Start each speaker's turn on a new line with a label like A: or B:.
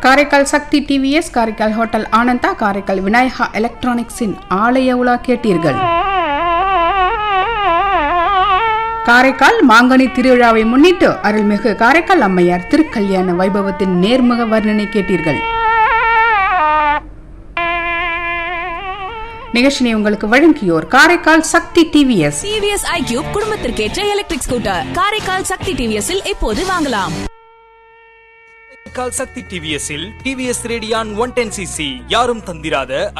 A: Karaikal Sakthi TVS Karaikal hotel Ananda Karaikal Vinayaka எலக்ட்ரானிக்ஸின் ஆலய உலா கேட்டீர்கள் காரைக்கால் மாங்கனி திருவிழாவை முன்னிட்டு அருள்மிகு காரைக்கால் அம்மையார் திருக்கல்யாண வைபவத்தின் நேர்முக வர்ணனை கேட்டீர்கள் நிகழ்ச்சியை உங்களுக்கு வழங்கியோர் Karaikal Sakthi TVS
B: TVS iQube குடும்பத்திற்கேற்ற எலக்ட்ரிக் ஸ்கூட்டர் காரைக்கால் சக்தி டிவிஎஸ்ஸில் இப்போது வாங்கலாம்
C: கால் சக்தி டிவிஎஸ்ஸில் TVS Radeon one ten CC யாரும் தந்திராத